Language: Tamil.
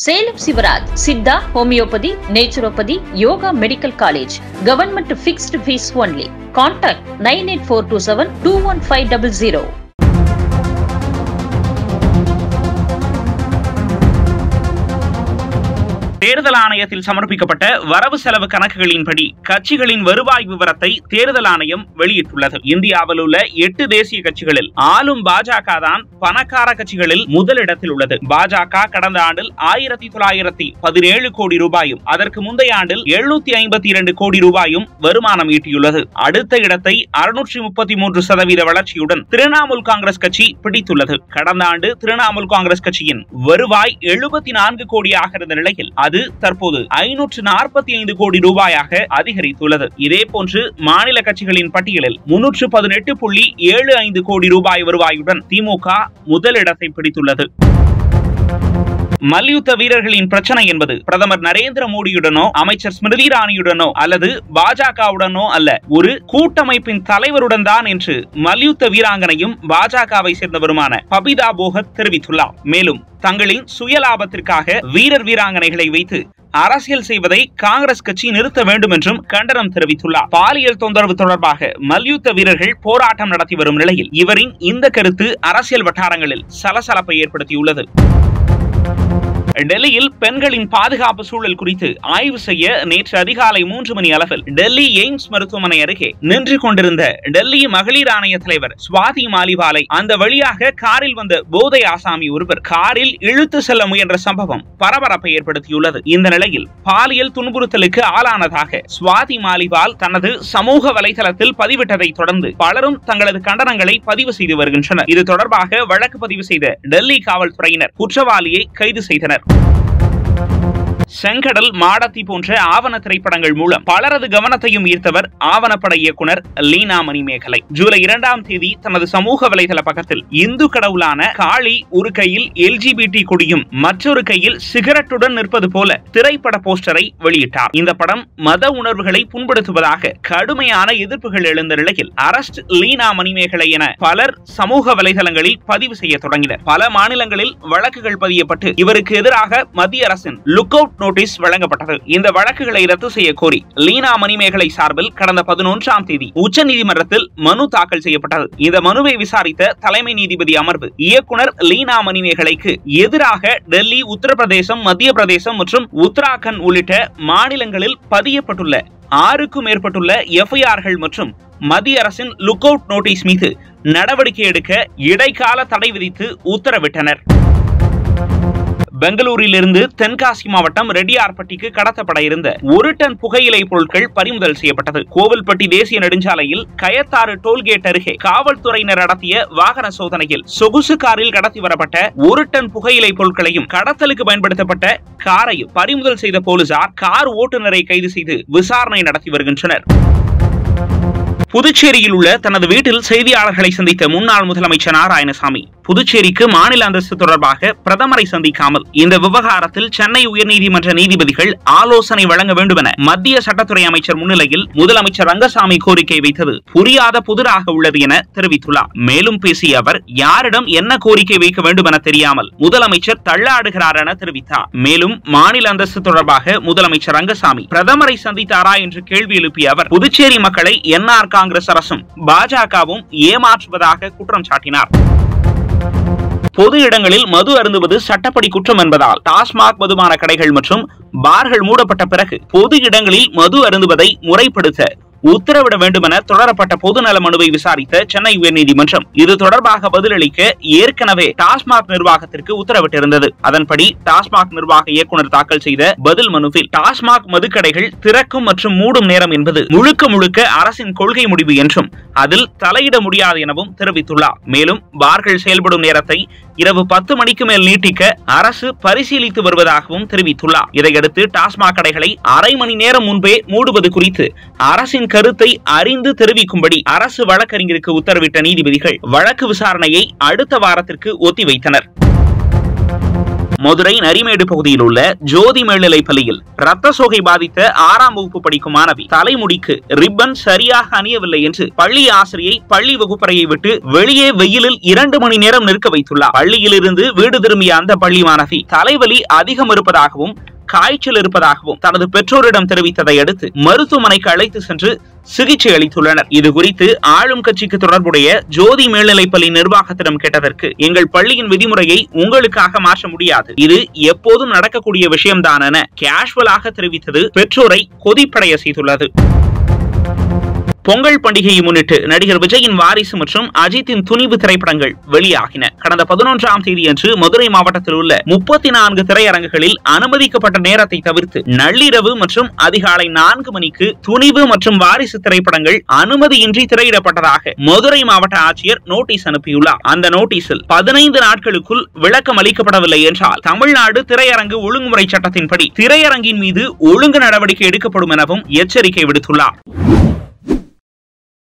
Salem Sivaraj Siddha homeopathy naturopathy yoga medical college government fixed fees only contact nine eight four two seven two one five double zero தேர்தல் ஆணையத்தில் சமர்ப்பிக்கப்பட்ட வரவு செலவு கணக்குகளின்படி கட்சிகளின் வருவாய் விவரத்தை தேர்தல் ஆணையம் வெளியிட்டுள்ளது இந்தியாவில் உள்ள எட்டு தேசிய கட்சிகளில் ஆளும் பாஜக தான் பணக்கார கட்சிகளில் முதலிடத்தில் உள்ளது பாஜக கடந்த ஆண்டில் ஆயிரத்தி தொள்ளாயிரத்தி பதினேழு கோடி ரூபாயும் அதற்கு முந்தைய ஆண்டில் எழுநூத்தி ஐம்பத்தி இரண்டு கோடி ரூபாயும் வருமானம் ஈட்டியுள்ளது அடுத்த இடத்தை அறுநூற்றி முப்பத்தி மூன்று சதவீத வளர்ச்சியுடன் திரிணாமுல் காங்கிரஸ் கட்சி பிடித்துள்ளது கடந்த ஆண்டு திரிணாமுல் காங்கிரஸ் கட்சியின் வருவாய் எழுபத்தி நான்கு கோடியாக இருந்த நிலையில் அது தற்போது ஐநூற்று நாற்பத்தி ஐந்து கோடி ரூபாயாக அதிகரித்துள்ளது இதே போன்று மாநில கட்சிகளின் பட்டியலில் முன்னூற்று பதினெட்டு புள்ளி ஏழு ஐந்து கோடி ரூபாய் வருவாயுடன் திமுக முதலிடத்தை பிடித்துள்ளது மல்யுத்த வீரர்களின் பிரச்சனை என்பது பிரதமர் நரேந்திர மோடியுடனோ அமைச்சர் ஸ்மிருதி இரானியுடனோ அல்லது பாஜகவுடனோ அல்ல ஒரு கூட்டமைப்பின் தலைவருடன் தான் என்று மல்யுத்த வீராங்கனையும் பாஜகவை சேர்ந்தவருமான பபிதா போகத் தெரிவித்துள்ளார் மேலும் தங்களின் சுயலாபத்திற்காக வீரர் வீராங்கனைகளை வைத்து அரசியல் செய்வதை காங்கிரஸ் கட்சி நிறுத்த வேண்டும் என்றும் கண்டனம் தெரிவித்துள்ளார் பாலியல் தொந்தரவு தொடர்பாக மல்யுத்த வீரர்கள் போராட்டம் நடத்தி வரும் நிலையில் இவரின் இந்த கருத்து அரசியல் வட்டாரங்களில் சலசலப்பை ஏற்படுத்தியுள்ளது டெல்லியில் பெண்களின் பாதுகாப்பு சூழல் குறித்து ஆய்வு செய்ய நேற்று அதிகாலை மூன்று மணி அளவில் டெல்லி எய்ம்ஸ் மருத்துவமனை அருகே நின்று கொண்டிருந்த டெல்லி மகளிர் ஆணைய தலைவர் சுவாதி மாலிவாலை அந்த வழியாக காரில் வந்த போதை ஆசாமி ஒருவர் காரில் இழுத்து செல்ல முயன்ற சம்பவம் பரபரப்பை ஏற்படுத்தியுள்ளது இந்த நிலையில் பாலியல் துன்புறுத்தலுக்கு ஆளானதாக சுவாதி மாலிவால் தனது சமூக வலைதளத்தில் பதிவிட்டதை தொடர்ந்து பலரும் தங்களது கண்டனங்களை பதிவு செய்து வருகின்றனர் இது தொடர்பாக வழக்கு பதிவு செய்த டெல்லி காவல்துறையினர் குற்றவாளியை கைது செய்தனர் செங்கடல் மாடத்தி போன்ற ஆவண திரைப்படங்கள் மூலம் பலரது கவனத்தையும் ஈர்த்தவர் ஆவணப்பட இயக்குனர் லீனா மணிமேகலை ஜூலை இரண்டாம் தேதி தனது சமூக வலைதள பக்கத்தில் இந்து கடவுளான காளி ஒரு கையில் எல்ஜிபிடி கொடியும் மற்றொரு கையில் சிகரெட்டுடன் நிற்பது போல திரைப்பட போஸ்டரை வெளியிட்டார் இந்த படம் மத உணர்வுகளை புண்படுத்துவதாக கடுமையான எதிர்ப்புகள் எழுந்த நிலையில் அரஸ்ட் லீனா மணிமேகலை என பலர் சமூக வலைதளங்களில் பதிவு செய்ய தொடங்கினர் பல மாநிலங்களில் வழக்குகள் பதியப்பட்டு இவருக்கு எதிராக மத்திய அரசின் லுக் அவுட் நோட்டீஸ் வழங்கப்பட்டது இந்த வழக்குகளை ரத்து செய்ய கோரி லீனா மணிமேகலை சார்பில் கடந்த பதினொன்றாம் தேதி உச்சநீதிமன்றத்தில் மனு தாக்கல் செய்யப்பட்டது இந்த மனுவை விசாரித்த தலைமை நீதிபதி அமர்வு இயக்குனர் லீனா மணிமேகலைக்கு எதிராக டெல்லி உத்தரப்பிரதேசம் மத்திய பிரதேசம் மற்றும் உத்தராகண்ட் உள்ளிட்ட மாநிலங்களில் பதியப்பட்டுள்ள ஆறுக்கும் மேற்பட்டுள்ள எஃப்ஐஆர்கள் மற்றும் மத்திய அரசின் லுக் அவுட் நோட்டீஸ் மீது நடவடிக்கை எடுக்க இடைக்கால தடை விதித்து உத்தரவிட்டனர் பெங்களூரிலிருந்து தென்காசி மாவட்டம் ரெட்டியார்பட்டிக்கு கடத்தப்பட இருந்த ஒரு டன் புகையிலை பொருட்கள் பறிமுதல் செய்யப்பட்டது கோவில்பட்டி தேசிய நெடுஞ்சாலையில் கயத்தாறு டோல்கேட் அருகே காவல்துறையினர் நடத்திய வாகன சோதனையில் சொகுசு காரில் கடத்தி வரப்பட்ட ஒரு டன் புகையிலை பொருட்களையும் கடத்தலுக்கு பயன்படுத்தப்பட்ட காரையும் பறிமுதல் செய்த போலீசார் கார் ஓட்டுநரை கைது செய்து விசாரணை நடத்தி வருகின்றனர் புதுச்சேரியில் உள்ள தனது வீட்டில் செய்தியாளர்களை சந்தித்த முன்னாள் முதலமைச்சர் நாராயணசாமி புதுச்சேரிக்கு மாநில அந்தஸ்து தொடர்பாக பிரதமரை சந்திக்காமல் இந்த விவகாரத்தில் சென்னை உயர்நீதிமன்ற நீதிபதிகள் ஆலோசனை வழங்க வேண்டும் என மத்திய சட்டத்துறை அமைச்சர் முன்னிலையில் முதலமைச்சர் ரங்கசாமி கோரிக்கை வைத்தது புரியாத புதிராக உள்ளது என தெரிவித்துள்ளார் மேலும் பேசிய அவர் யாரிடம் என்ன கோரிக்கை வைக்க வேண்டும் என தெரியாமல் முதலமைச்சர் தள்ளாடுகிறார் என தெரிவித்தார் மேலும் மாநில அந்தஸ்து தொடர்பாக முதலமைச்சர் ரங்கசாமி பிரதமரை சந்தித்தாரா என்று கேள்வி எழுப்பிய அவர் புதுச்சேரி மக்களை என்ஆர் காங்கிரஸ் அரசும் பாஜகவும் ஏமாற்றுவதாக குற்றம் சாட்டினார் பொது இடங்களில் மது அருந்துவது சட்டப்படி குற்றம் என்பதால் டாஸ்மாக் மதுபான கடைகள் மற்றும் பார்கள் மூடப்பட்ட பிறகு பொது இடங்களில் மது அருந்துவதை முறைப்படுத்த உத்தரவிட வேண்டும் என தொடரப்பட்ட பொதுநல மனுவை விசாரித்த சென்னை உயர்நீதிமன்றம் இது தொடர்பாக பதிலளிக்க ஏற்கனவே டாஸ்மாக் நிர்வாகத்திற்கு உத்தரவிட்டிருந்தது அதன்படி டாஸ்மாக் நிர்வாக இயக்குநர் தாக்கல் செய்த பதில் மனுவில் டாஸ்மாக் மதுக்கடைகள் திறக்கும் மற்றும் மூடும் நேரம் என்பது முழுக்க முழுக்க அரசின் கொள்கை முடிவு என்றும் அதில் தலையிட முடியாது எனவும் தெரிவித்துள்ளார் மேலும் பார்கள் செயல்படும் நேரத்தை இரவு பத்து மணிக்கு மேல் நீட்டிக்க அரசு பரிசீலித்து வருவதாகவும் தெரிவித்துள்ளார் இதையடுத்து டாஸ்மாக் கடைகளை அரை மணி நேரம் முன்பே மூடுவது குறித்து அரசின் கருத்தை அறிந்து தெரிவிக்கும்படி அரசு வழக்கறிஞருக்கு உத்தரவிட்ட நீதிபதிகள் வழக்கு விசாரணையை அடுத்த வாரத்திற்கு ஒத்திவைத்தனர் மதுரை நரிமேடு பகுதியில் உள்ள ஜோதி மேல்நிலை பள்ளியில் ரத்த சோகை பாதித்த ஆறாம் வகுப்பு படிக்கும் மாணவி தலைமுடிக்கு ரிப்பன் சரியாக அணியவில்லை என்று பள்ளி ஆசிரியை பள்ளி வகுப்பறையை விட்டு வெளியே வெயிலில் இரண்டு மணி நேரம் நிற்க வைத்துள்ளார் பள்ளியிலிருந்து வீடு திரும்பிய அந்த பள்ளி மாணவி தலைவலி அதிகம் இருப்பதாகவும் காய்ச்சல் இருப்பதாகவும் தனது பெற்றோரிடம் தெரிவித்ததை அடுத்து மருத்துவமனைக்கு அழைத்து சென்று சிகிச்சை அளித்துள்ளனர் இது குறித்து ஆளும் கட்சிக்கு தொடர்புடைய ஜோதி மேல்நிலைப்பள்ளி நிர்வாகத்திடம் கேட்டதற்கு எங்கள் பள்ளியின் விதிமுறையை உங்களுக்காக மாற்ற முடியாது இது எப்போதும் நடக்கக்கூடிய விஷயம்தான் என கேஷுவலாக தெரிவித்தது பெற்றோரை கொதிப்படைய செய்துள்ளது பொங்கல் பண்டிகையை முன்னிட்டு நடிகர் விஜயின் வாரிசு மற்றும் அஜித்தின் துணிவு திரைப்படங்கள் வெளியாகின கடந்த பதினொன்றாம் தேதியன்று மதுரை மாவட்டத்தில் உள்ள முப்பத்தி நான்கு திரையரங்குகளில் அனுமதிக்கப்பட்ட நேரத்தை தவிர்த்து நள்ளிரவு மற்றும் அதிகாலை நான்கு மணிக்கு துணிவு மற்றும் வாரிசு திரைப்படங்கள் அனுமதியின்றி திரையிடப்பட்டதாக மதுரை மாவட்ட ஆட்சியர் நோட்டீஸ் அனுப்பியுள்ளார் அந்த நோட்டீஸில் பதினைந்து நாட்களுக்குள் விளக்கம் அளிக்கப்படவில்லை என்றால் தமிழ்நாடு திரையரங்கு ஒழுங்குமுறை சட்டத்தின்படி திரையரங்கின் மீது ஒழுங்கு நடவடிக்கை எடுக்கப்படும் எனவும் எச்சரிக்கை விடுத்துள்ளார்